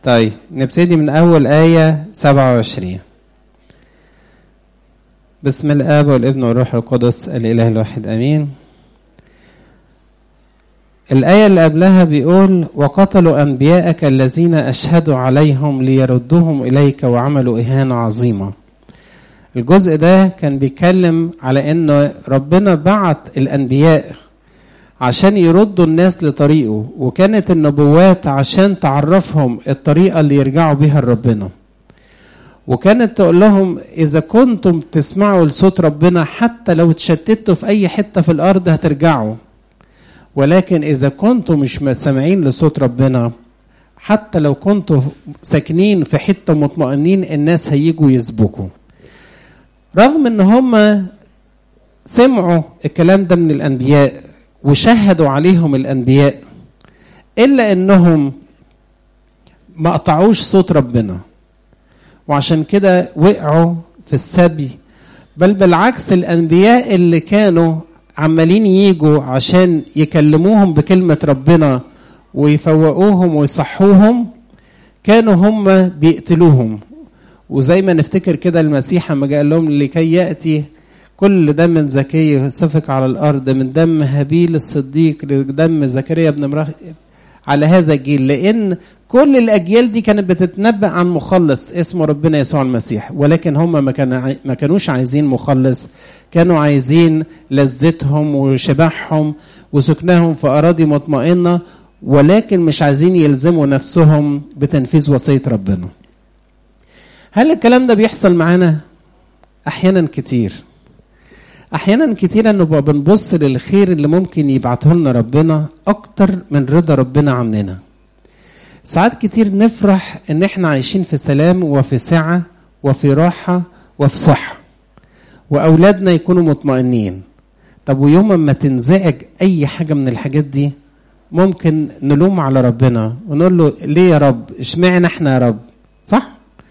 طيب نبتدي من أول آية 27 بسم الآب والابن والروح القدس الإله الواحد أمين الآية اللي قبلها بيقول وقتلوا أنبياءك الذين أشهدوا عليهم ليردوهم إليك وعملوا إهانة عظيمة الجزء ده كان بيتكلم على أن ربنا بعت الأنبياء عشان يردوا الناس لطريقه وكانت النبوات عشان تعرفهم الطريقة اللي يرجعوا بيها لربنا وكانت تقول لهم إذا كنتم تسمعوا لصوت ربنا حتى لو اتشتتوا في أي حتة في الأرض هترجعوا ولكن إذا كنتم مش سامعين لصوت ربنا حتى لو كنتوا ساكنين في حتة مطمئنين الناس هيجوا يسبكوا رغم ان هم سمعوا الكلام ده من الانبياء وشهدوا عليهم الانبياء الا انهم ما قطعوش صوت ربنا وعشان كده وقعوا في السبي بل بالعكس الانبياء اللي كانوا عمالين يجوا عشان يكلموهم بكلمة ربنا ويفوقوهم ويصحوهم كانوا هم بيقتلوهم وزي ما نفتكر كده المسيح لما قال لهم لكي يأتي كل دم زكي سفك على الأرض من دم هابيل الصديق لدم زكريا بن مراخ على هذا الجيل لأن كل الأجيال دي كانت بتتنبأ عن مخلص اسمه ربنا يسوع المسيح ولكن هم ما, كان ما كانوش عايزين مخلص كانوا عايزين لذتهم وشبعهم وسكنهم في أراضي مطمئنة ولكن مش عايزين يلزموا نفسهم بتنفيذ وصية ربنا هل الكلام ده بيحصل معانا احيانا كتير احيانا كتير نبقى بنبص للخير اللي ممكن يبعته لنا ربنا اكتر من رضا ربنا عننا ساعات كتير نفرح ان احنا عايشين في سلام وفي سعة وفي راحة وفي صحة واولادنا يكونوا مطمئنين طب ويوم ما تنزعج اي حاجة من الحاجات دي ممكن نلوم على ربنا ونقول له ليه يا رب اشمعنى احنا يا رب صح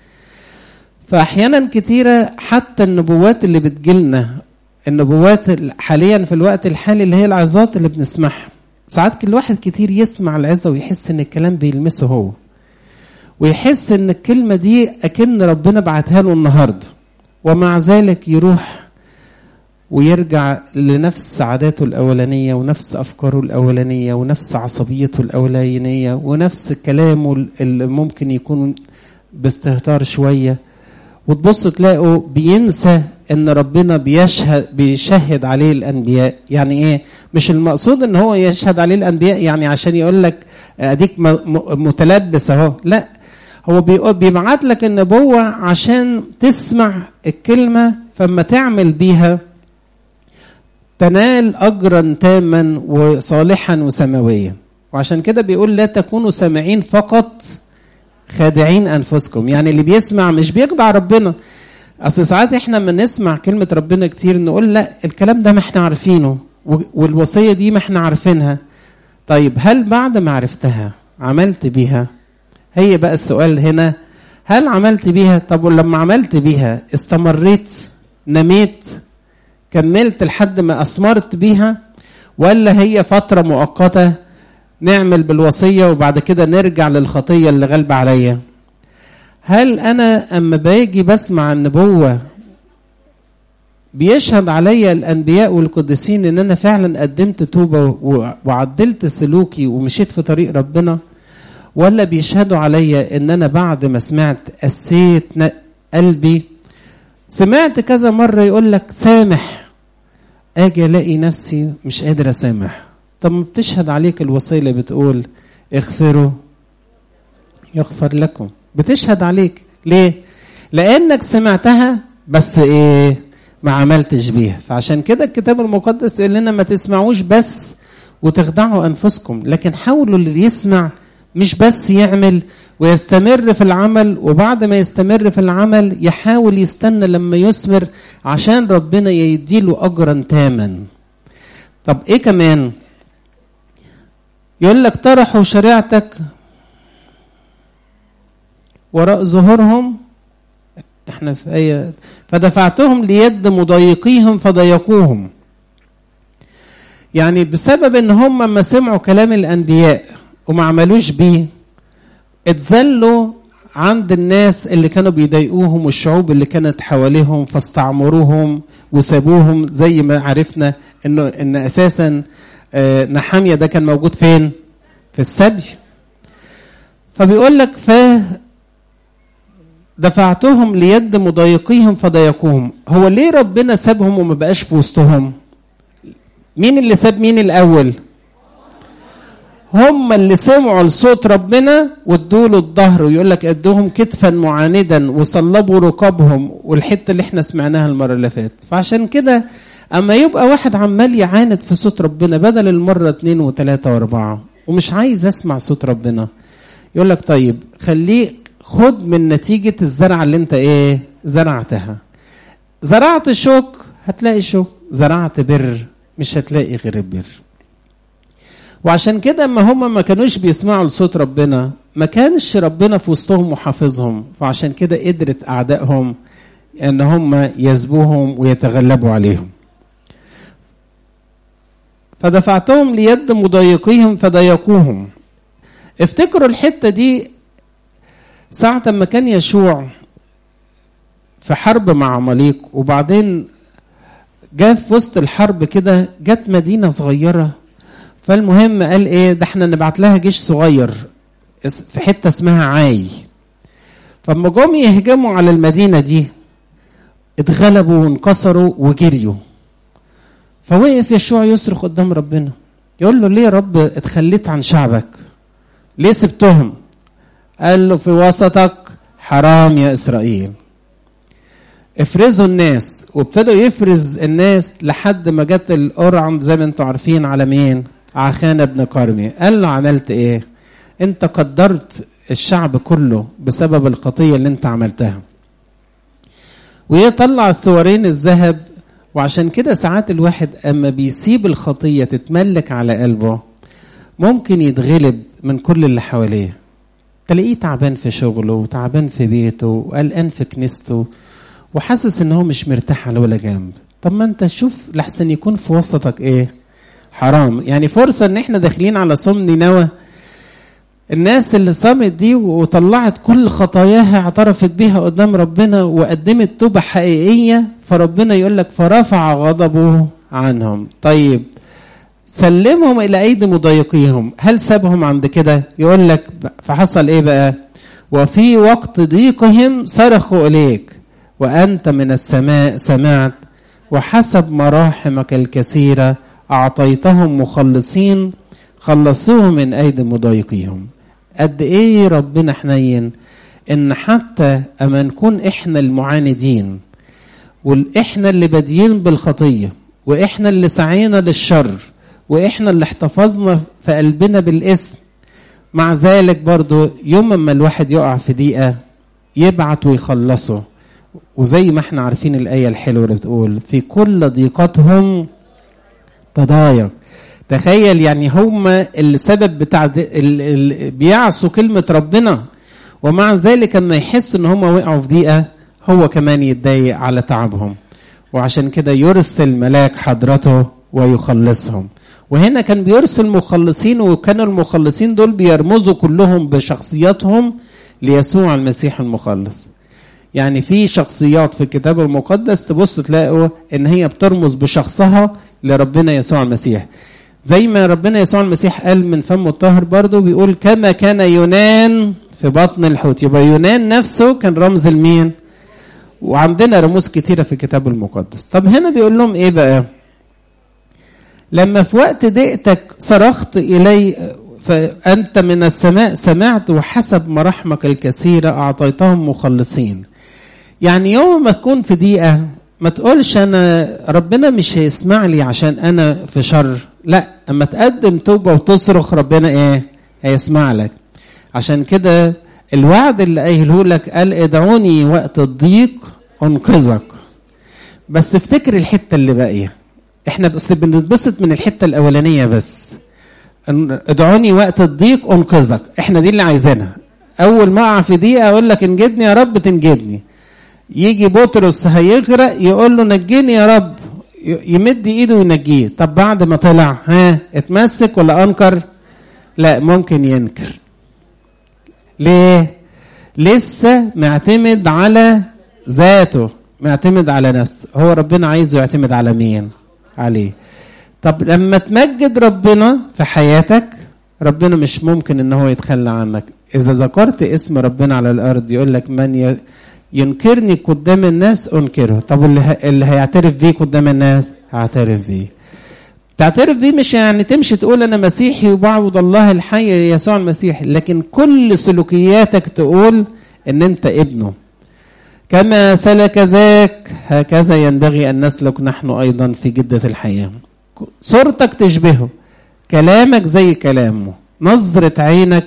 فاحيانا كتيره حتى النبوات اللي بتجيلنا النبوات حاليا في الوقت الحالي اللي هي العظات اللي بنسمعها ساعات كل واحد كتير يسمع العظه ويحس ان الكلام بيلمسه هو ويحس ان الكلمه دي اكن ربنا بعتها له النهارده ومع ذلك يروح ويرجع لنفس عاداته الأولانية ونفس أفكاره الأولانية ونفس عصبيته الأولانية ونفس كلامه اللي ممكن يكون باستهتار شوية وتبص تلاقوا بينسى ان ربنا بيشهد بيشهد عليه الانبياء يعني ايه مش المقصود ان هو يشهد عليه الانبياء يعني عشان يقول لك اديك متلبس اهو لا هو بيبعت لك النبوة عشان تسمع الكلمة فما تعمل بيها تنال أجرا تاما وصالحا وسماويا وعشان كده بيقول لا تكونوا سامعين فقط خادعين انفسكم يعني اللي بيسمع مش بيخدع ربنا اصل ساعات احنا لما نسمع كلمه ربنا كتير نقول لا الكلام ده ما احنا عارفينه والوصيه دي ما احنا عارفينها طيب هل بعد ما عرفتها عملت بيها هي بقى السؤال هنا هل عملت بيها طب ولما عملت بيها استمريت نميت كملت لحد ما اثمرت بيها ولا هي فتره مؤقته نعمل بالوصية وبعد كده نرجع للخطية اللي غالبة عليا هل أنا أما باجي بسمع النبوة بيشهد عليا الأنبياء والقديسين إن أنا فعلا قدمت توبة وعدلت سلوكي ومشيت في طريق ربنا ولا بيشهدوا عليا إن أنا بعد ما سمعت قسيت قلبي سمعت كذا مرة يقول لك سامح أجي ألاقي نفسي مش قادر أسامح طب ما بتشهد عليك الوصية اللي بتقول اغفروا يغفر لكم بتشهد عليك ليه لانك سمعتها بس ايه ما عملتش بيها فعشان كده الكتاب المقدس يقول لنا ما تسمعوش بس وتخدعوا انفسكم لكن حاولوا اللي يسمع مش بس يعمل ويستمر في العمل وبعد ما يستمر في العمل يحاول يستنى لما يثمر عشان ربنا يديله اجرا تاما طب ايه كمان يقول لك طرحوا شريعتك وراء ظهورهم احنا في ايه فدفعتهم ليد مضايقيهم فضايقوهم يعني بسبب ان هم ما سمعوا كلام الانبياء وما عملوش بيه اتذلوا عند الناس اللي كانوا بيضايقوهم والشعوب اللي كانت حواليهم فاستعمروهم وسابوهم زي ما عرفنا انه ان اساسا نحاميه ده كان موجود فين؟ في السبي. فبيقول لك ف دفعتهم ليد مضايقيهم فضايقوهم هو ليه ربنا سابهم وما بقاش في وسطهم مين اللي ساب مين الاول هم اللي سمعوا لصوت ربنا وادوا له الظهر ويقول لك ادوهم كتفا معاندا وصلبوا ركابهم والحته اللي احنا سمعناها المره اللي فاتت فعشان كده اما يبقى واحد عمال يعاند في صوت ربنا بدل المره اتنين وتلاته واربعه ومش عايز اسمع صوت ربنا يقول لك طيب خليه خد من نتيجه الزرعه اللي انت ايه زرعتها زرعت شوك هتلاقي شوك زرعت بر مش هتلاقي غير البر وعشان كده اما هم ما كانوش بيسمعوا لصوت ربنا ما كانش ربنا في وسطهم وحافظهم فعشان كده قدرت اعدائهم ان هم يسبوهم ويتغلبوا عليهم فدفعتهم ليد مضايقيهم فضايقوهم افتكروا الحته دي ساعة ما كان يشوع في حرب مع عماليق وبعدين جاء في وسط الحرب كده جت مدينة صغيرة فالمهم قال ايه ده احنا نبعت لها جيش صغير في حته اسمها عاي فلما جم يهجموا على المدينه دي اتغلبوا وانكسروا وجريوا فوقف يشوع يصرخ قدام ربنا يقول له ليه يا رب اتخليت عن شعبك ليه سبتهم قال له في وسطك حرام يا اسرائيل افرزوا الناس وابتدوا يفرز الناس لحد ما جت القرعن زي ما انتم عارفين على مين عخان بن كرمي قال له عملت ايه انت قدرت الشعب كله بسبب الخطية اللي انت عملتها ويطلع السوارين الذهب وعشان كده ساعات الواحد اما بيسيب الخطية تتملك على قلبه ممكن يتغلب من كل اللي حواليه تلاقيه تعبان في شغله وتعبان في بيته وقلقان في كنيسته وحاسس ان هو مش مرتاح على ولا جنب طب ما انت شوف لحسن يكون في وسطك ايه حرام يعني فرصة ان احنا داخلين على صوم نينوى الناس اللي صامت دي وطلعت كل خطاياها اعترفت بيها قدام ربنا وقدمت توبة حقيقية فربنا يقول لك فرفع غضبه عنهم طيب سلمهم الى ايدي مضايقيهم هل سابهم عند كده يقول لك فحصل ايه بقى وفي وقت ضيقهم صرخوا اليك وانت من السماء سمعت وحسب مراحمك الكثيره أعطيتهم مخلصين خلصوهم من أيدي مضايقيهم قد إيه ربنا حنين إن حتى أما نكون إحنا المعاندين وإحنا اللي بادئين بالخطية وإحنا اللي سعينا للشر وإحنا اللي احتفظنا في قلبنا بالاسم مع ذلك برضو يوم ما الواحد يقع في ضيقة يبعت ويخلصه وزي ما احنا عارفين الآية الحلوة اللي بتقول في كل ضيقتهم تضايق تخيل يعني هم السبب بتاع اللي بيعصوا كلمة ربنا ومع ذلك لما يحس ان هم وقعوا في ضيقة هو كمان يتضايق على تعبهم وعشان كده يرسل ملاك حضرته ويخلصهم وهنا كان بيرسل مخلصين وكانوا المخلصين دول بيرمزوا كلهم بشخصياتهم ليسوع المسيح المخلص يعني في شخصيات في الكتاب المقدس تبص تلاقوا ان هي بترمز بشخصها لربنا يسوع المسيح زي ما ربنا يسوع المسيح قال من فمه الطاهر برضه بيقول كما كان يونان في بطن الحوت يبقى يونان نفسه كان رمز لمين وعندنا رموز كتيرة في الكتاب المقدس طب هنا بيقول لهم ايه بقى لما في وقت ضيقتك صرخت إلي فأنت من السماء سمعت وحسب مراحمك الكثيرة أعطيتهم مخلصين يعني يوم ما تكون في ضيقة ما تقولش أنا ربنا مش هيسمع لي عشان أنا في شر لا أما تقدم توبة وتصرخ ربنا إيه هيسمع لك عشان كده الوعد اللي قايله لك قال ادعوني وقت الضيق انقذك بس افتكر الحته اللي باقيه احنا بس بنتبسط من الحته الاولانيه بس ادعوني وقت الضيق انقذك احنا دي اللي عايزينها اول ما اقع في دقيقه اقول لك انجدني يا رب تنجدني يجي بطرس هيغرق يقول له نجيني يا رب يمد ايده وينجيه طب بعد ما طلع ها اتمسك ولا انكر لا ممكن ينكر ليه لسه معتمد على ذاته معتمد على نفسه هو ربنا عايزه يعتمد على مين عليه طب لما تمجد ربنا في حياتك ربنا مش ممكن ان هو يتخلى عنك اذا ذكرت اسم ربنا على الارض يقول لك من ينكرني قدام الناس انكره طب اللي, ه... اللي هيعترف بيه قدام الناس هعترف بيه تعترف بيه مش يعني تمشي تقول انا مسيحي وبعبد الله الحي يسوع المسيح لكن كل سلوكياتك تقول ان انت ابنه كما سلك ذاك هكذا ينبغي ان نسلك نحن ايضا في جده الحياه صورتك تشبهه كلامك زي كلامه نظره عينك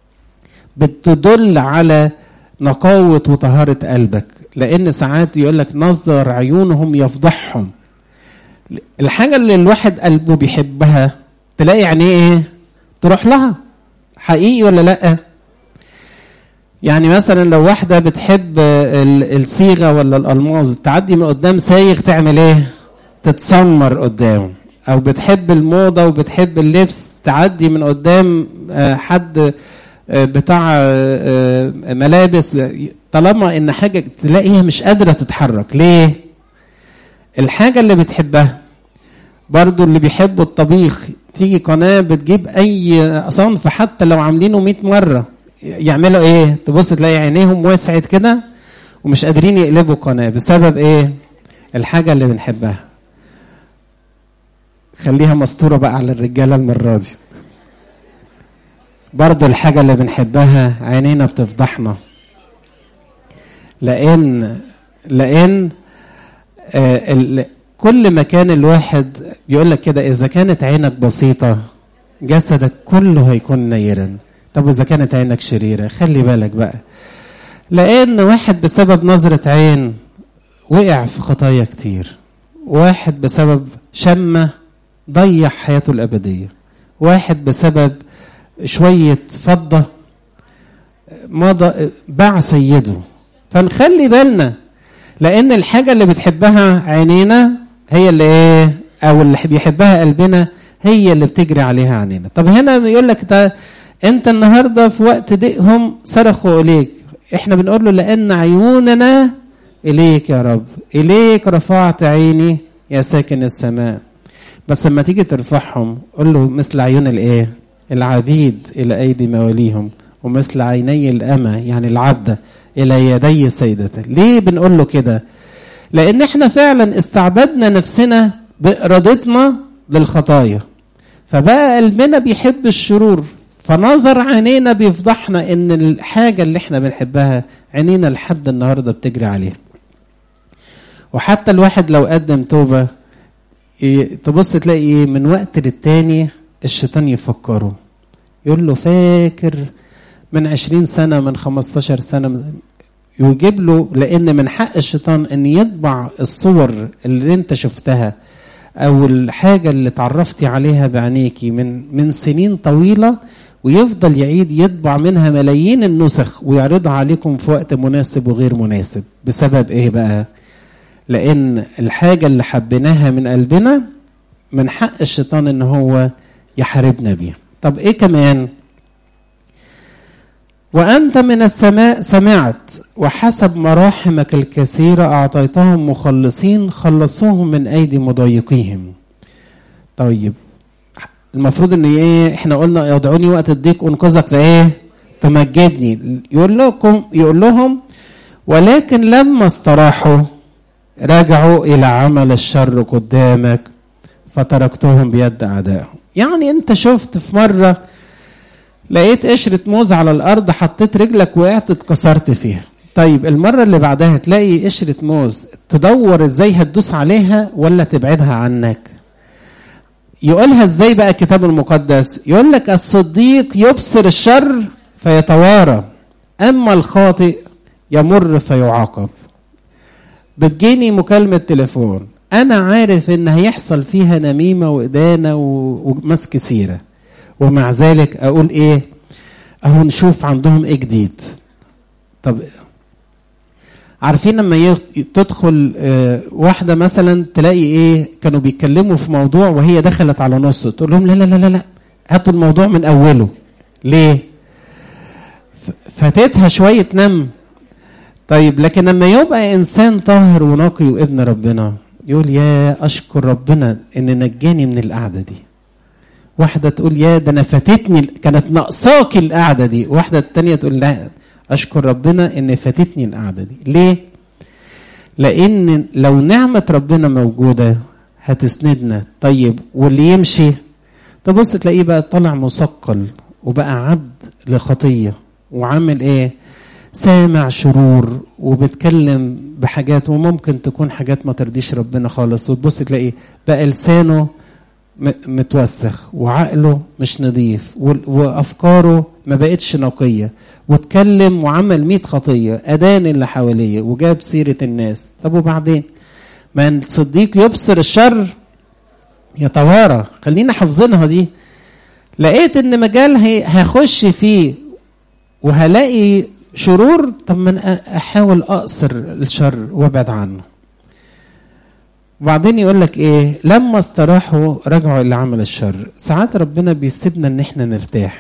بتدل على نقاوه وطهاره قلبك لان ساعات يقول لك نظر عيونهم يفضحهم الحاجة اللي الواحد قلبه بيحبها تلاقي يعني ايه تروح لها حقيقي ولا لا يعني مثلا لو واحدة بتحب الصيغة ولا الألماظ تعدي من قدام سايغ تعمل ايه تتسمر قدامه او بتحب الموضة وبتحب اللبس تعدي من قدام حد بتاع ملابس طالما ان حاجة تلاقيها مش قادرة تتحرك ليه الحاجة اللي بتحبها برضو اللي بيحبوا الطبيخ تيجي قناة بتجيب أي صنف حتى لو عاملينه 100 مرة يعملوا إيه؟ تبص تلاقي عينيهم وسعت كده ومش قادرين يقلبوا قناة بسبب إيه؟ الحاجة اللي بنحبها. خليها مستورة بقى على الرجالة المرة دي. برضو الحاجة اللي بنحبها عينينا بتفضحنا. لأن لأن آه كل ما كان الواحد يقول لك كده اذا كانت عينك بسيطه جسدك كله هيكون نيرا طب اذا كانت عينك شريره خلي بالك بقى لان واحد بسبب نظره عين وقع في خطايا كتير واحد بسبب شمه ضيع حياته الابديه واحد بسبب شويه فضه مضى باع سيده فنخلي بالنا لان الحاجه اللي بتحبها عينينا هي اللي ايه او اللي بيحبها قلبنا هي اللي بتجري عليها عينينا طب هنا يقول لك ده انت النهارده في وقت ضيقهم صرخوا اليك احنا بنقول له لان عيوننا اليك يا رب اليك رفعت عيني يا ساكن السماء بس لما تيجي ترفعهم قول له مثل عيون الايه العبيد الى ايدي مواليهم ومثل عيني الامه يعني العبده الى يدي سيدته ليه بنقول له كده لان احنا فعلا استعبدنا نفسنا بارادتنا للخطايا فبقى قلبنا بيحب الشرور فنظر عينينا بيفضحنا ان الحاجه اللي احنا بنحبها عينينا لحد النهارده بتجري عليها وحتى الواحد لو قدم توبه تبص تلاقي ايه من وقت للتاني الشيطان يفكره يقول له فاكر من عشرين سنة من خمستاشر سنة يجيب له لأن من حق الشيطان أن يطبع الصور اللي أنت شفتها أو الحاجة اللي اتعرفتي عليها بعينيكي من من سنين طويلة ويفضل يعيد يطبع منها ملايين النسخ ويعرضها عليكم في وقت مناسب وغير مناسب بسبب إيه بقى؟ لأن الحاجة اللي حبيناها من قلبنا من حق الشيطان إن هو يحاربنا بيها. طب إيه كمان؟ وأنت من السماء سمعت وحسب مراحمك الكثيرة أعطيتهم مخلصين خلصوهم من أيدي مضايقيهم طيب المفروض ان ايه احنا قلنا يدعوني وقت الضيق انقذك لايه تمجدني يقول لكم يقول لهم ولكن لما استراحوا رجعوا الى عمل الشر قدامك فتركتهم بيد اعدائهم يعني انت شفت في مره لقيت قشرة موز على الأرض حطيت رجلك وقعت اتكسرت فيها طيب المرة اللي بعدها تلاقي قشرة موز تدور ازاي هتدوس عليها ولا تبعدها عنك يقولها ازاي بقى الكتاب المقدس يقول لك الصديق يبصر الشر فيتوارى أما الخاطئ يمر فيعاقب بتجيني مكالمة تليفون أنا عارف إن هيحصل فيها نميمة وإدانة ومسك سيرة ومع ذلك اقول ايه اهو نشوف عندهم ايه جديد طب عارفين لما تدخل واحده مثلا تلاقي ايه كانوا بيتكلموا في موضوع وهي دخلت على نصه تقول لهم لا لا لا لا هاتوا الموضوع من اوله ليه فاتتها شويه نم طيب لكن لما يبقى انسان طاهر ونقي وابن ربنا يقول يا اشكر ربنا ان نجاني من القعده دي واحده تقول يا ده انا فاتتني كانت ناقصاكي القعده دي واحده التانية تقول لا اشكر ربنا ان فاتتني القعده دي ليه لان لو نعمه ربنا موجوده هتسندنا طيب واللي يمشي تبص تلاقيه بقى طالع مثقل وبقى عبد لخطيه وعامل ايه سامع شرور وبيتكلم بحاجات وممكن تكون حاجات ما ترضيش ربنا خالص وتبص تلاقيه بقى لسانه متوسخ وعقله مش نظيف وافكاره ما بقتش نقيه واتكلم وعمل ميت خطيه ادان اللي حواليه وجاب سيره الناس طب وبعدين ما الصديق يبصر الشر يتوارى خلينا حافظينها دي لقيت ان مجال هخش فيه وهلاقي شرور طب ما احاول اقصر الشر وابعد عنه وبعدين يقول لك ايه لما استراحوا رجعوا الى عمل الشر ساعات ربنا بيسيبنا ان احنا نرتاح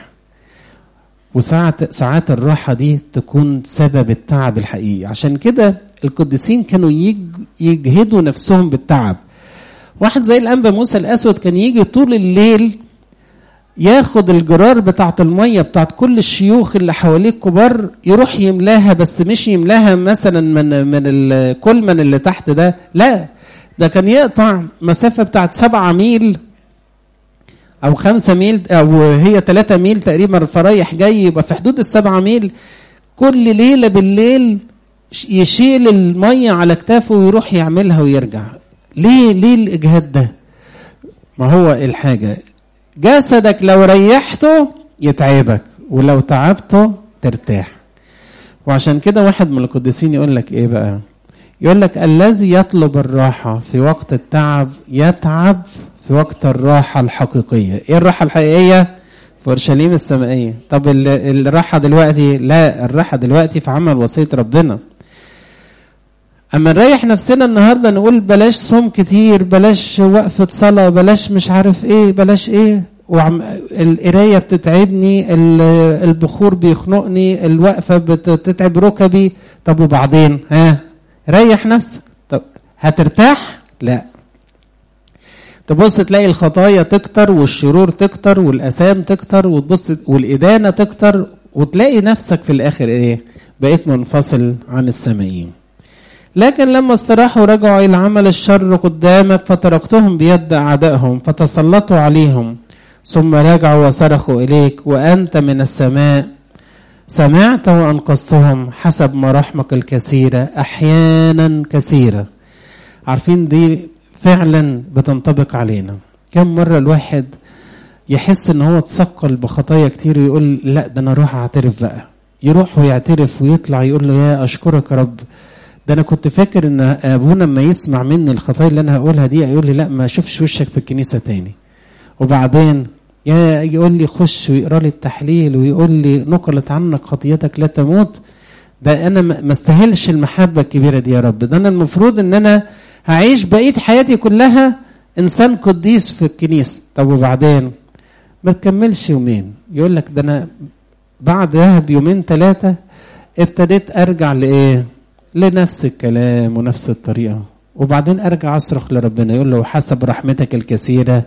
وساعات ساعات الراحة دي تكون سبب التعب الحقيقي عشان كده القديسين كانوا يج يجهدوا نفسهم بالتعب واحد زي الأنبا موسى الأسود كان يجي طول الليل ياخد الجرار بتاعت المية بتاعت كل الشيوخ اللي حواليه الكبار يروح يملاها بس مش يملاها مثلا من من الكلمن اللي تحت ده لا ده كان يقطع مسافة بتاعت سبعة ميل أو خمسة ميل أو هي ثلاثة ميل تقريبا فرايح جاي يبقى في حدود السبعة ميل كل ليلة بالليل يشيل المية على كتافه ويروح يعملها ويرجع ليه ليه الإجهاد ده ما هو الحاجة جسدك لو ريحته يتعبك ولو تعبته ترتاح وعشان كده واحد من القديسين يقول لك ايه بقى يقول لك الذي يطلب الراحة في وقت التعب يتعب في وقت الراحة الحقيقية ايه الراحة الحقيقية في اورشليم السمائية طب الراحة دلوقتي لا الراحة دلوقتي في عمل وصية ربنا اما نريح نفسنا النهارده نقول بلاش صوم كتير بلاش وقفه صلاه بلاش مش عارف ايه بلاش ايه وعم القرايه بتتعبني البخور بيخنقني الوقفه بتتعب ركبي طب وبعدين ها ريح نفسك طب هترتاح لا تبص تلاقي الخطايا تكتر والشرور تكتر والاسام تكتر وتبص والادانه تكتر وتلاقي نفسك في الاخر ايه بقيت منفصل عن السمائيين لكن لما استراحوا رجعوا إلى عمل الشر قدامك فتركتهم بيد أعدائهم فتسلطوا عليهم ثم رجعوا وصرخوا إليك وأنت من السماء سمعت وأنقذتهم حسب مراحمك الكثيرة أحيانا كثيرة عارفين دي فعلا بتنطبق علينا كم مرة الواحد يحس ان هو اتثقل بخطايا كتير ويقول لا ده انا اروح اعترف بقى يروح ويعترف ويطلع يقول له يا اشكرك يا رب ده انا كنت فاكر ان ابونا لما يسمع مني الخطايا اللي انا هقولها دي يقول لي لا ما اشوفش وشك في الكنيسه تاني وبعدين يا يقول لي خش ويقرا لي التحليل ويقول لي نقلت عنك خطيتك لا تموت ده انا ما استاهلش المحبه الكبيره دي يا رب ده انا المفروض ان انا هعيش بقيه حياتي كلها انسان قديس في الكنيسه طب وبعدين ما تكملش يومين يقول لك ده انا بعدها بيومين ثلاثه ابتديت ارجع لايه لنفس الكلام ونفس الطريقة وبعدين أرجع أصرخ لربنا يقول له حسب رحمتك الكثيرة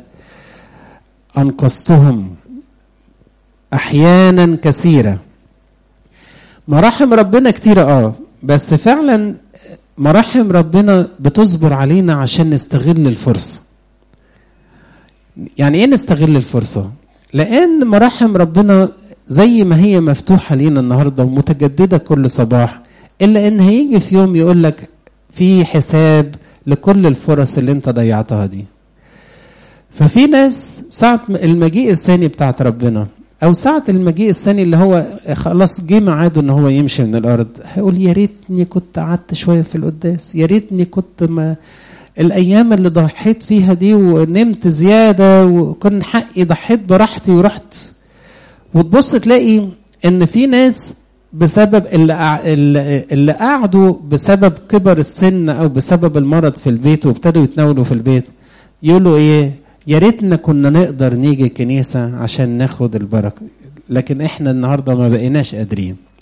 أنقذتهم أحيانا كثيرة مراحم ربنا كتيرة اه بس فعلا مراحم ربنا بتصبر علينا عشان نستغل الفرصة يعني ايه نستغل الفرصة لان مراحم ربنا زي ما هي مفتوحة لينا النهاردة ومتجددة كل صباح الا ان هيجي في يوم يقول لك في حساب لكل الفرص اللي انت ضيعتها دي ففي ناس ساعة المجيء الثاني بتاعت ربنا او ساعة المجيء الثاني اللي هو خلاص جه ميعاده ان هو يمشي من الارض هيقول يا ريتني كنت قعدت شوية في القداس يا ريتني كنت ما الايام اللي ضحيت فيها دي ونمت زيادة وكان حقي ضحيت براحتي ورحت وتبص تلاقي ان في ناس بسبب اللي اللي قعدوا بسبب كبر السن او بسبب المرض في البيت وابتدوا يتناولوا في البيت يقولوا ايه يا ريتنا كنا نقدر نيجي الكنيسه عشان ناخد البركه لكن احنا النهارده ما بقيناش قادرين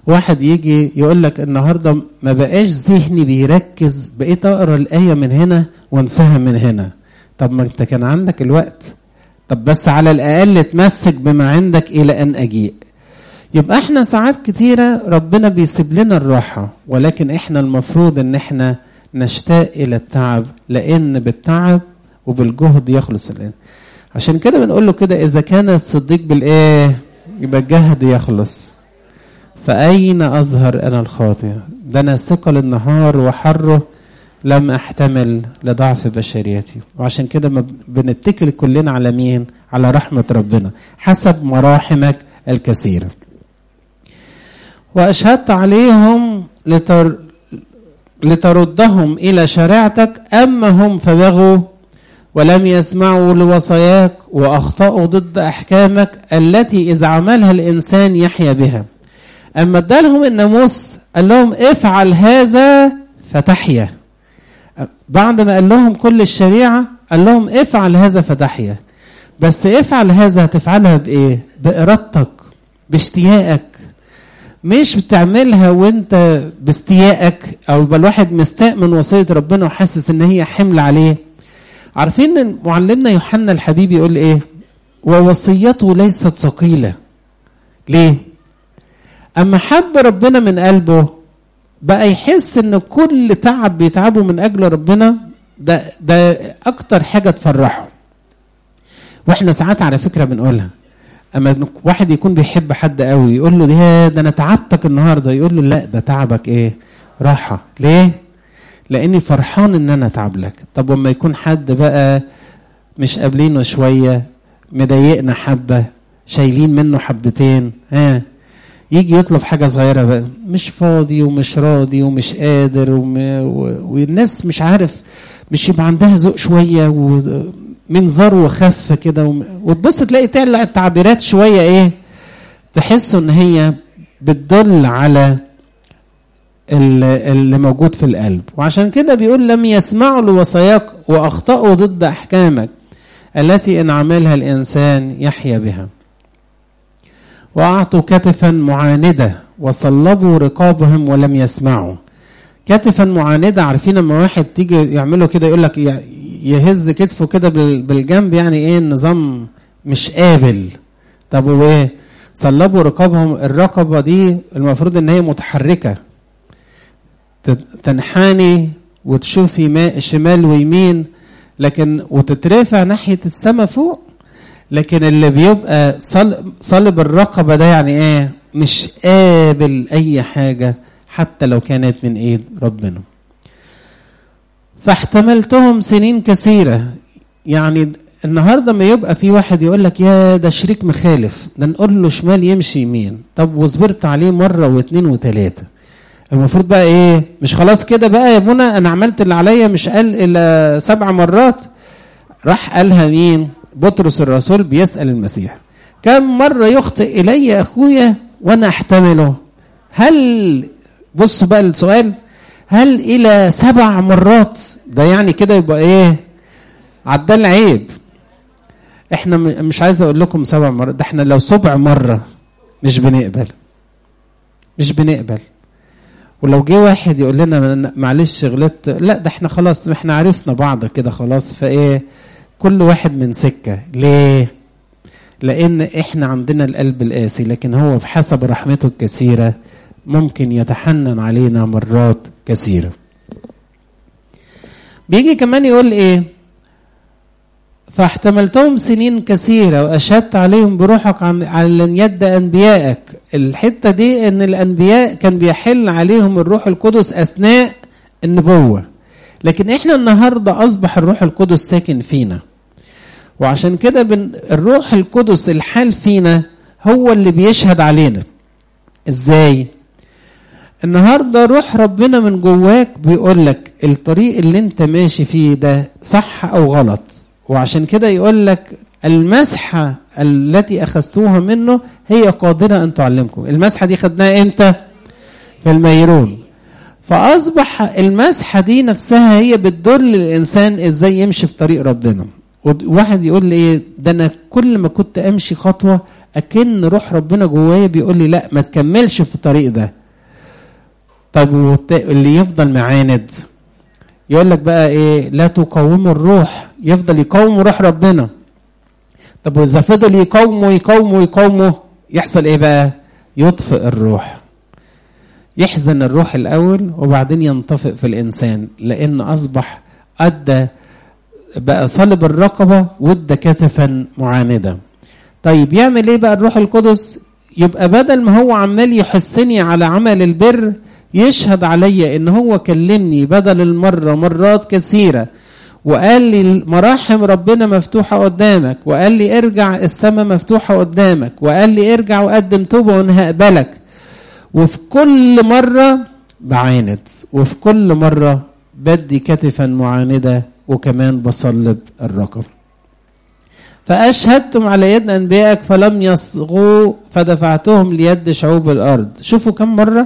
واحد يجي يقول لك النهارده ما بقاش ذهني بيركز بقيت اقرا الايه من هنا وانساها من هنا طب ما انت كان عندك الوقت طب بس على الاقل تمسك بما عندك الى ان اجيء يبقى احنا ساعات كتيرة ربنا بيسيب لنا الراحة ولكن احنا المفروض ان احنا نشتاق الى التعب لان بالتعب وبالجهد يخلص الانسان عشان كده بنقول له كده اذا كان الصديق بالايه يبقى الجهد يخلص فاين اظهر انا الخاطئ ده انا ثقل النهار وحره لم احتمل لضعف بشريتي وعشان كده ما بنتكل كلنا على مين على رحمه ربنا حسب مراحمك الكثيره واشهدت عليهم لتر لتردهم الى شريعتك اما هم فبغوا ولم يسمعوا لوصاياك واخطاوا ضد احكامك التي اذا عملها الانسان يحيا بها اما ادالهم الناموس قال لهم افعل هذا فتحيا بعد ما قال لهم كل الشريعه قال لهم افعل هذا فتحيا بس افعل هذا هتفعلها بايه بارادتك باشتياقك مش بتعملها وانت باستيائك او يبقى الواحد مستاء من وصيه ربنا وحاسس ان هي حمل عليه عارفين ان معلمنا يوحنا الحبيب يقول ايه ووصيته ليست ثقيله ليه اما حب ربنا من قلبه بقى يحس ان كل تعب بيتعبه من اجل ربنا ده ده اكتر حاجه تفرحه واحنا ساعات على فكره بنقولها اما واحد يكون بيحب حد قوي يقول له ده ده انا تعبتك النهارده يقول له لا ده تعبك ايه راحه ليه لاني فرحان ان انا اتعب لك طب وما يكون حد بقى مش قابلينه شويه مضايقنا حبه شايلين منه حبتين ها يجي يطلب حاجه صغيره بقى مش فاضي ومش راضي ومش قادر وم... و... والناس مش عارف مش يبقى عندها ذوق شويه و... منظر وخف كده وم... وتبص تلاقي طلع التعبيرات شويه ايه تحسوا ان هي بتدل على اللي موجود في القلب وعشان كده بيقول لم يسمعوا لوصاياك واخطاوا ضد احكامك التي ان عملها الانسان يحيا بها واعطوا كتفا معانده وصلبوا رقابهم ولم يسمعوا كتفا معانده عارفين لما واحد تيجي يعمله كده يقول لك يهز كتفه كده بالجنب يعني ايه النظام مش قابل طب وايه صلبوا رقابهم الرقبه دي المفروض ان هي متحركه تنحني وتشوف يمين شمال ويمين لكن وتترفع ناحيه السماء فوق لكن اللي بيبقى صلب, صلب الرقبه ده يعني ايه مش قابل اي حاجه حتى لو كانت من ايد ربنا فاحتملتهم سنين كثيره يعني النهارده ما يبقى في واحد يقول لك يا ده شريك مخالف ده نقول له شمال يمشي يمين طب وصبرت عليه مره واثنين وثلاثه المفروض بقى ايه مش خلاص كده بقى يا منى انا عملت اللي عليا مش قال الا سبع مرات راح قالها مين بطرس الرسول بيسال المسيح كم مره يخطئ الي اخويا وانا احتمله هل بصوا بقى السؤال هل الى سبع مرات ده يعني كده يبقى ايه عدى العيب احنا مش عايز اقول لكم سبع مرات ده احنا لو سبع مره مش بنقبل مش بنقبل ولو جه واحد يقول لنا معلش غلطت لا ده احنا خلاص احنا عرفنا بعض كده خلاص فايه كل واحد من سكه ليه لان احنا عندنا القلب القاسي لكن هو بحسب رحمته الكثيره ممكن يتحنن علينا مرات كثيره بيجي كمان يقول ايه فاحتملتهم سنين كثيرة وأشهدت عليهم بروحك عن على يد أنبيائك الحتة دي أن الأنبياء كان بيحل عليهم الروح القدس أثناء النبوة لكن إحنا النهاردة أصبح الروح القدس ساكن فينا وعشان كده بن الروح القدس الحال فينا هو اللي بيشهد علينا إزاي؟ النهارده روح ربنا من جواك بيقول لك الطريق اللي انت ماشي فيه ده صح او غلط وعشان كده يقول لك المسحة التي أخذتوها منه هي قادرة أن تعلمكم المسحة دي خدناها إمتى في الميرون فأصبح المسحة دي نفسها هي بتدل الإنسان إزاي يمشي في طريق ربنا واحد يقول لي إيه ده أنا كل ما كنت أمشي خطوة اكن روح ربنا جوايا بيقول لي لا ما تكملش في الطريق ده طب اللي يفضل معاند يقول لك بقى ايه لا تقاوموا الروح يفضل يقاوم روح ربنا طب واذا فضل يقاومه يقاومه يقاومه يحصل ايه بقى يطفئ الروح يحزن الروح الاول وبعدين ينطفئ في الانسان لان اصبح ادى بقى صلب الرقبه وادى كتفا معانده طيب يعمل ايه بقى الروح القدس يبقى بدل ما هو عمال يحثني على عمل البر يشهد عليا ان هو كلمني بدل المره مرات كثيره وقال لي مراحم ربنا مفتوحة قدامك وقال لي ارجع السماء مفتوحة قدامك وقال لي ارجع وقدم توبة وانا هقبلك وفي كل مرة بعاند وفي كل مرة بدي كتفا معاندة وكمان بصلب الرقم فأشهدتم على يد أنبيائك فلم يصغوا فدفعتهم ليد شعوب الأرض شوفوا كم مرة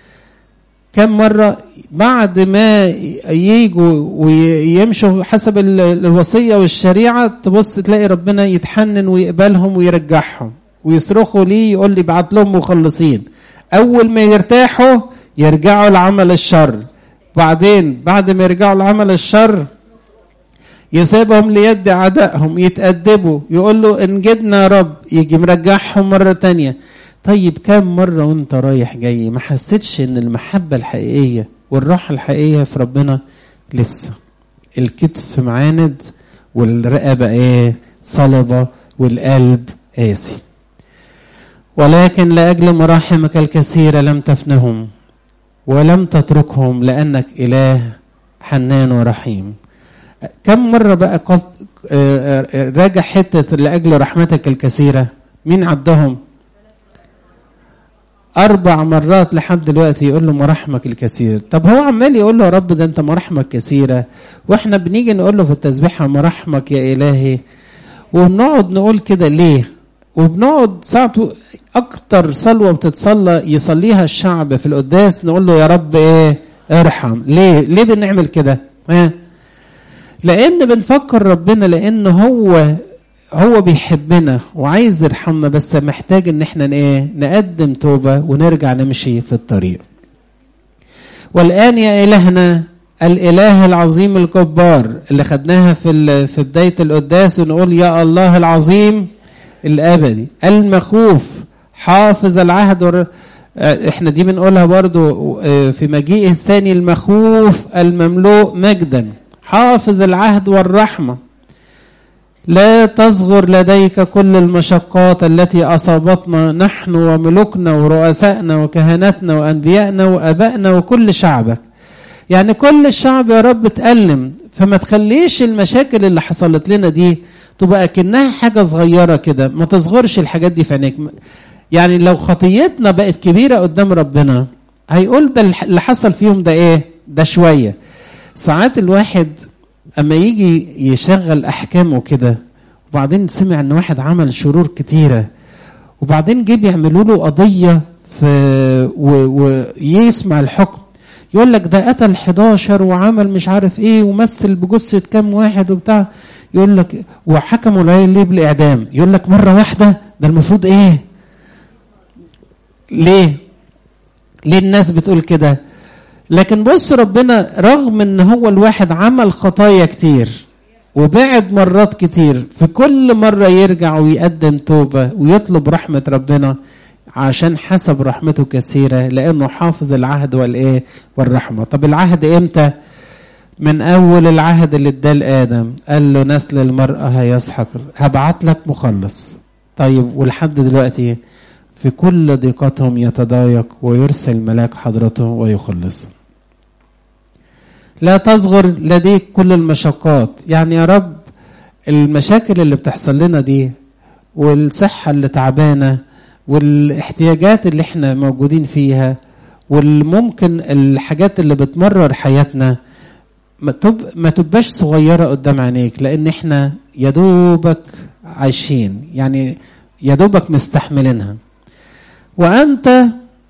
كم مرة بعد ما ييجوا ويمشوا حسب الوصية والشريعة تبص تلاقي ربنا يتحنن ويقبلهم ويرجعهم ويصرخوا ليه يقول لي بعت لهم مخلصين أول ما يرتاحوا يرجعوا لعمل الشر بعدين بعد ما يرجعوا لعمل الشر يسيبهم ليد أعدائهم يتأدبوا يقول له إن جدنا يا رب يجي مرجعهم مرة تانية طيب كام مرة وانت رايح جاي ما حسيتش ان المحبة الحقيقية والراحة الحقيقية في ربنا لسه الكتف معاند والرقبة ايه صلبة والقلب قاسي ولكن لأجل مراحمك الكثيرة لم تفنهم ولم تتركهم لأنك إله حنان ورحيم كم مرة بقى قصد راجع حتة لأجل رحمتك الكثيرة مين عدهم أربع مرات لحد دلوقتي يقول له مراحمك الكثير طب هو عمال يقول له يا رب ده أنت مراحمك كثيرة وإحنا بنيجي نقول له في التسبيحة مراحمك يا إلهي وبنقعد نقول كده ليه وبنقعد ساعته أكتر صلوة بتتصلى يصليها الشعب في القداس نقول له يا رب إيه ارحم ليه ليه بنعمل كده ها لأن بنفكر ربنا لأن هو هو بيحبنا وعايز يرحمنا بس محتاج ان احنا ايه نقدم توبة ونرجع نمشي في الطريق والآن يا إلهنا الإله العظيم الجبار اللي خدناها في في بداية القداس ونقول يا الله العظيم الأبدي المخوف حافظ العهد ور... احنا دي بنقولها برضو في مجيئه الثاني المخوف المملوء مجدا حافظ العهد والرحمه لا تصغر لديك كل المشقات التي أصابتنا نحن وملوكنا ورؤسائنا وكهنتنا وأنبيائنا وأبائنا وكل شعبك يعني كل الشعب يا رب تألم فما تخليش المشاكل اللي حصلت لنا دي تبقى كأنها حاجة صغيرة كده ما تصغرش الحاجات دي في عينيك يعني لو خطيتنا بقت كبيرة قدام ربنا هيقول ده اللي حصل فيهم ده ايه ده شوية ساعات الواحد اما يجي يشغل احكامه كده وبعدين سمع ان واحد عمل شرور كتيره وبعدين جه بيعملوا له قضيه في ويسمع الحكم يقول لك ده قتل 11 وعمل مش عارف ايه ومثل بجثه كام واحد وبتاع يقول لك وحكموا له ليه بالاعدام يقول لك مره واحده ده المفروض ايه ليه ليه الناس بتقول كده لكن بص ربنا رغم ان هو الواحد عمل خطايا كتير وبعد مرات كتير في كل مرة يرجع ويقدم توبة ويطلب رحمة ربنا عشان حسب رحمته كثيرة لأنه حافظ العهد والإيه والرحمة طب العهد إمتى من أول العهد اللي اداه لآدم قال له نسل المرأة هيسحق هبعت لك مخلص طيب ولحد دلوقتي في كل ضيقتهم يتضايق ويرسل ملاك حضرته ويخلص لا تصغر لديك كل المشقات يعني يا رب المشاكل اللي بتحصل لنا دي والصحة اللي تعبانة والاحتياجات اللي احنا موجودين فيها والممكن الحاجات اللي بتمرر حياتنا ما, تب ما تبقاش صغيرة قدام عينيك لأن احنا يدوبك عايشين يعني يدوبك مستحملينها وأنت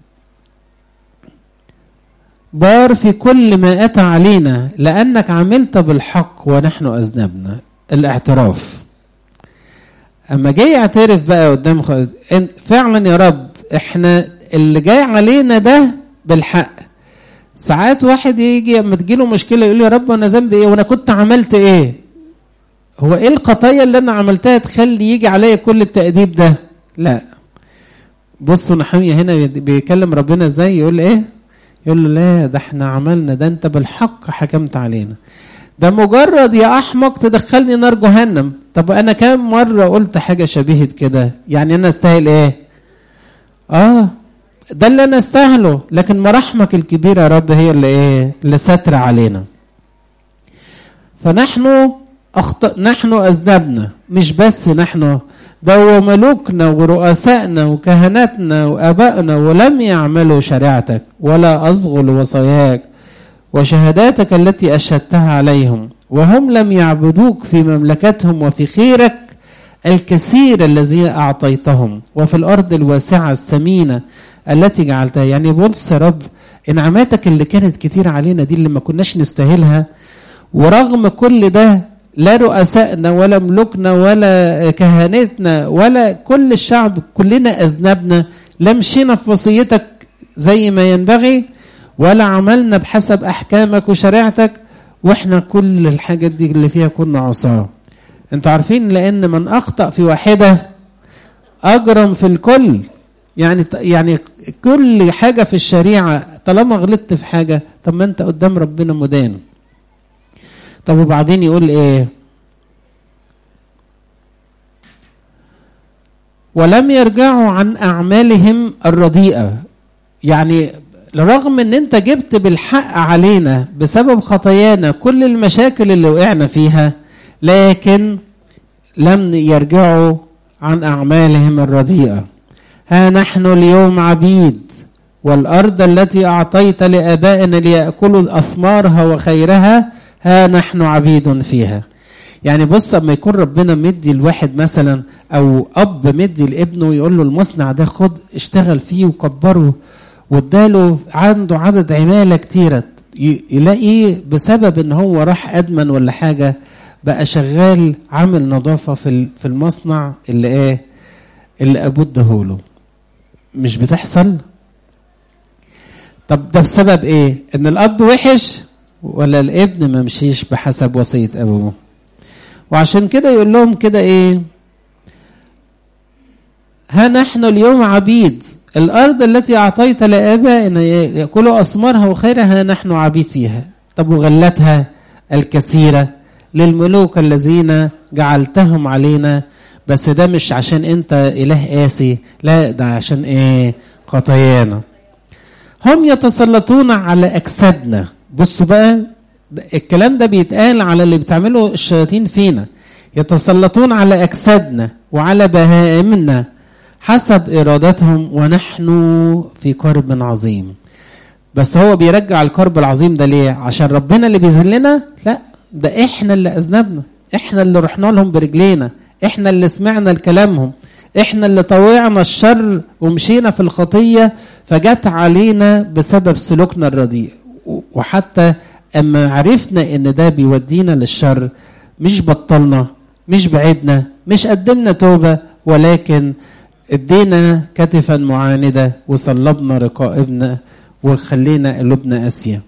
بار في كل ما أتى علينا لأنك عملت بالحق ونحن أذنبنا الاعتراف اما جاي يعترف بقى قدام خ... فعلا يا رب احنا اللي جاي علينا ده بالحق ساعات واحد يجي اما تجيله مشكله يقول يا رب انا ذنبي ايه وانا كنت عملت ايه هو ايه الخطايا اللي انا عملتها تخلي يجي عليا كل التأديب ده لا بصوا نحمية هنا بيكلم ربنا ازاي يقول ايه يقول له لا ده احنا عملنا ده انت بالحق حكمت علينا ده مجرد يا احمق تدخلني نار جهنم طب انا كام مره قلت حاجه شبيهه كده يعني انا استاهل ايه اه ده اللي انا استاهله لكن مراحمك الكبيره يا رب هي اللي ايه اللي ستر علينا فنحن أخطأ نحن أذنبنا مش بس نحن ده وملوكنا ورؤسائنا وكهنتنا وآبائنا ولم يعملوا شريعتك ولا أصغل وصاياك وشهاداتك التي أشهدتها عليهم وهم لم يعبدوك في مملكتهم وفي خيرك الكثير الذي أعطيتهم وفي الأرض الواسعة الثمينة التي جعلتها يعني بص يا رب انعاماتك اللي كانت كتير علينا دي اللي ما كناش نستاهلها ورغم كل ده لا رؤسائنا ولا ملوكنا ولا كهنتنا ولا كل الشعب كلنا أذنبنا لا مشينا في وصيتك زي ما ينبغي ولا عملنا بحسب أحكامك وشريعتك واحنا كل الحاجات دي اللي فيها كنا عصاه انتوا عارفين لأن من أخطأ في واحدة أجرم في الكل يعني يعني كل حاجة في الشريعة طالما غلطت في حاجة طب ما أنت قدام ربنا مدان طب وبعدين يقول ايه ولم يرجعوا عن اعمالهم الرديئه يعني رغم ان انت جبت بالحق علينا بسبب خطايانا كل المشاكل اللي وقعنا فيها لكن لم يرجعوا عن اعمالهم الرديئه ها نحن اليوم عبيد والارض التي اعطيت لابائنا لياكلوا اثمارها وخيرها ها نحن عبيد فيها يعني بص اما يكون ربنا مدي الواحد مثلا او اب مدي لابنه ويقول له المصنع ده خد اشتغل فيه وكبره واداله عنده عدد عماله كتيره يلاقيه بسبب ان هو راح ادمن ولا حاجه بقى شغال عامل نظافه في في المصنع اللي ايه اللي ابوه اداهوله مش بتحصل طب ده بسبب ايه ان الاب وحش ولا الابن ما مشيش بحسب وصية أبوه وعشان كده يقول لهم كده إيه ها نحن اليوم عبيد الأرض التي أعطيت لآبائنا يأكلوا أثمارها وخيرها نحن عبيد فيها طب وغلتها الكثيرة للملوك الذين جعلتهم علينا بس ده مش عشان انت اله قاسي لا ده عشان ايه خطايانا هم يتسلطون على اجسادنا بصوا بقى الكلام ده بيتقال على اللي بتعمله الشياطين فينا يتسلطون على أجسادنا وعلى بهائمنا حسب إرادتهم ونحن في كرب عظيم بس هو بيرجع الكرب العظيم ده ليه عشان ربنا اللي بيذلنا لا ده احنا اللي أذنبنا احنا اللي رحنا لهم برجلينا احنا اللي سمعنا لكلامهم احنا اللي طوعنا الشر ومشينا في الخطية فجت علينا بسبب سلوكنا الرديء وحتى اما عرفنا ان ده بيودينا للشر مش بطلنا مش بعدنا مش قدمنا توبة ولكن ادينا كتفا معاندة وصلبنا رقائبنا وخلينا قلوبنا قاسية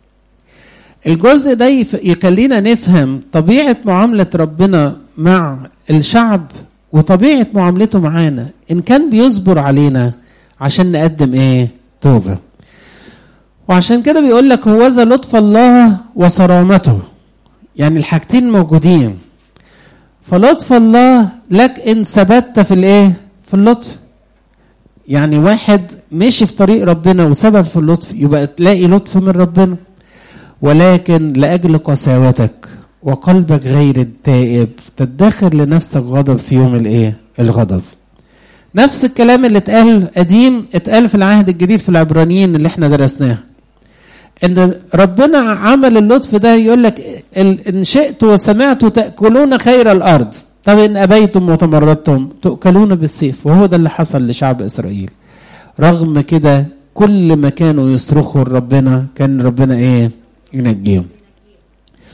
الجزء ده يخلينا نفهم طبيعة معاملة ربنا مع الشعب وطبيعة معاملته معانا إن كان بيصبر علينا عشان نقدم إيه توبة وعشان كده بيقول لك هو ذا لطف الله وصرامته يعني الحاجتين موجودين فلطف الله لك ان ثبت في الايه في اللطف يعني واحد مشي في طريق ربنا وثبت في اللطف يبقى تلاقي لطف من ربنا ولكن لاجل قساوتك وقلبك غير التائب تدخر لنفسك غضب في يوم الايه الغضب نفس الكلام اللي اتقال قديم اتقال في العهد الجديد في العبرانيين اللي احنا درسناه ان ربنا عمل اللطف ده يقول لك ان شئت وسمعت تاكلون خير الارض طب ان ابيتم وتمردتم تؤكلون بالسيف وهو ده اللي حصل لشعب اسرائيل رغم كده كل ما كانوا يصرخوا لربنا كان ربنا ايه ينجيهم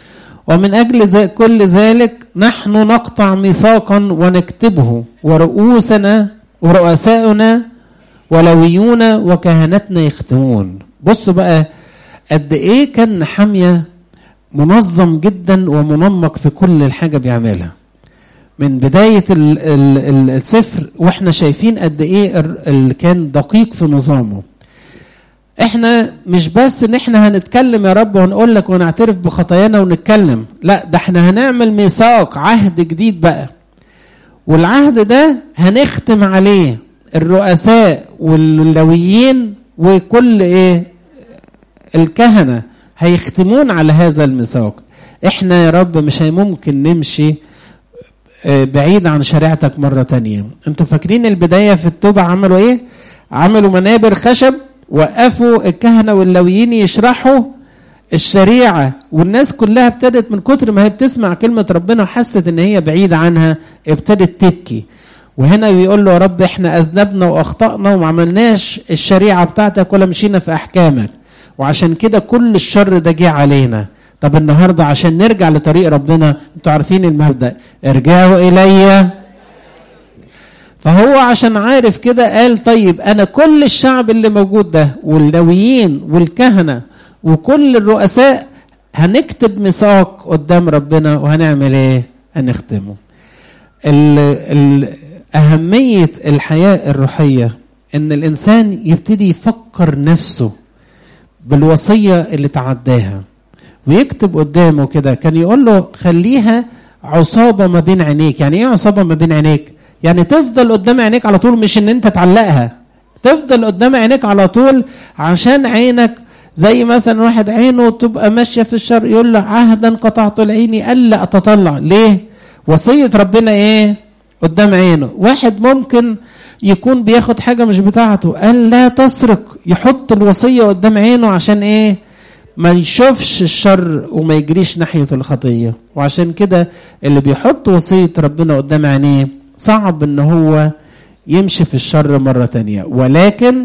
ومن أجل ذا- كل ذلك نحن نقطع ميثاقا ونكتبه ورؤوسنا ورؤساؤنا ولويون وكهنتنا يختمون بصوا بقى قد ايه كان نحامية منظم جدا ومنمق في كل الحاجة بيعملها من بداية ال ال ال السفر واحنا شايفين قد ايه ال- ال- كان دقيق في نظامه احنا مش بس ان احنا هنتكلم يا رب ونقول لك ونعترف بخطايانا ونتكلم لا ده احنا هنعمل ميثاق عهد جديد بقى والعهد ده هنختم عليه الرؤساء واللويين وكل ايه الكهنه هيختمون على هذا الميثاق احنا يا رب مش هي- ممكن نمشي آه، بعيد عن شريعتك مرة تانية انتوا فاكرين البداية في التوبة عملوا ايه عملوا منابر خشب وقفوا الكهنة واللويين يشرحوا الشريعة والناس كلها ابتدت من كتر ما هي بتسمع كلمة ربنا وحست ان هي بعيدة عنها ابتدت تبكي وهنا بيقول له يا رب احنا اذنبنا واخطأنا وما عملناش الشريعة بتاعتك ولا مشينا في احكامك وعشان كده كل الشر ده جه علينا طب النهارده عشان نرجع لطريق ربنا انتوا عارفين المبدأ ارجعوا الي فهو عشان عارف كده قال طيب انا كل الشعب اللي موجود ده واللويين والكهنه وكل الرؤساء هنكتب ميثاق قدام ربنا وهنعمل ايه؟ هنختمه. ال ال اهميه الحياه الروحيه ان الانسان يبتدي يفكر نفسه بالوصيه اللي تعداها ويكتب قدامه كده كان يقول له خليها عصابه ما بين عينيك يعني ايه عصابه ما بين عينيك يعني تفضل قدام عينيك على طول مش ان انت تعلقها تفضل قدام عينيك على طول عشان عينك زي مثلا واحد عينه تبقى ماشيه في الشر يقول له عهدا قطعت العين الا اتطلع ليه وصيه ربنا ايه قدام عينه واحد ممكن يكون بياخد حاجه مش بتاعته قال لا تسرق يحط الوصيه قدام عينه عشان ايه ما يشوفش الشر وما يجريش ناحية الخطية وعشان كده اللي بيحط وصية ربنا قدام عينيه صعب ان هو يمشي في الشر مرة تانية ولكن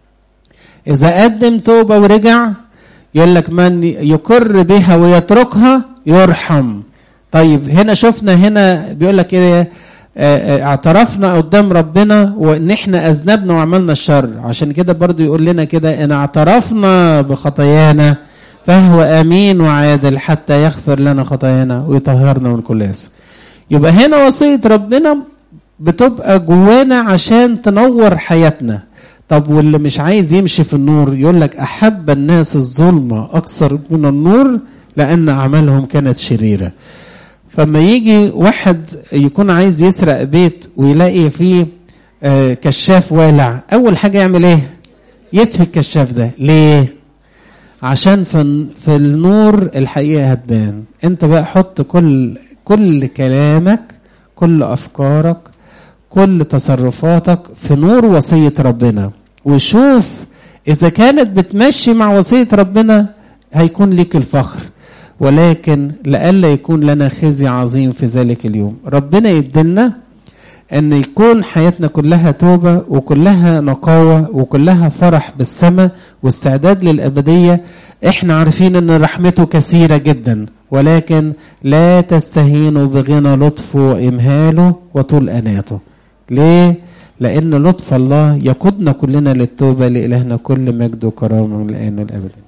إذا قدم توبة ورجع يقول لك من يقر بها ويتركها يرحم طيب هنا شفنا هنا بيقول لك ايه اعترفنا قدام ربنا وان احنا اذنبنا وعملنا الشر عشان كده برضو يقول لنا كده ان اعترفنا بخطايانا فهو امين وعادل حتى يغفر لنا خطايانا ويطهرنا من كل اسم يبقى هنا وصيه ربنا بتبقى جوانا عشان تنور حياتنا طب واللي مش عايز يمشي في النور يقول لك احب الناس الظلمه اكثر من النور لان اعمالهم كانت شريره فما يجي واحد يكون عايز يسرق بيت ويلاقي فيه آه كشاف والع اول حاجه يعمل ايه يطفي الكشاف ده ليه عشان في في النور الحقيقه هتبان انت بقى حط كل كل كلامك كل افكارك كل تصرفاتك في نور وصيه ربنا وشوف اذا كانت بتمشي مع وصيه ربنا هيكون ليك الفخر ولكن لئلا يكون لنا خزي عظيم في ذلك اليوم ربنا يدلنا ان يكون حياتنا كلها توبه وكلها نقاوه وكلها فرح بالسماء واستعداد للابديه احنا عارفين ان رحمته كثيره جدا ولكن لا تستهينوا بغنى لطفه وامهاله وطول اناته ليه لان لطف الله يقودنا كلنا للتوبه لالهنا كل مجد وكرامه من الان والابد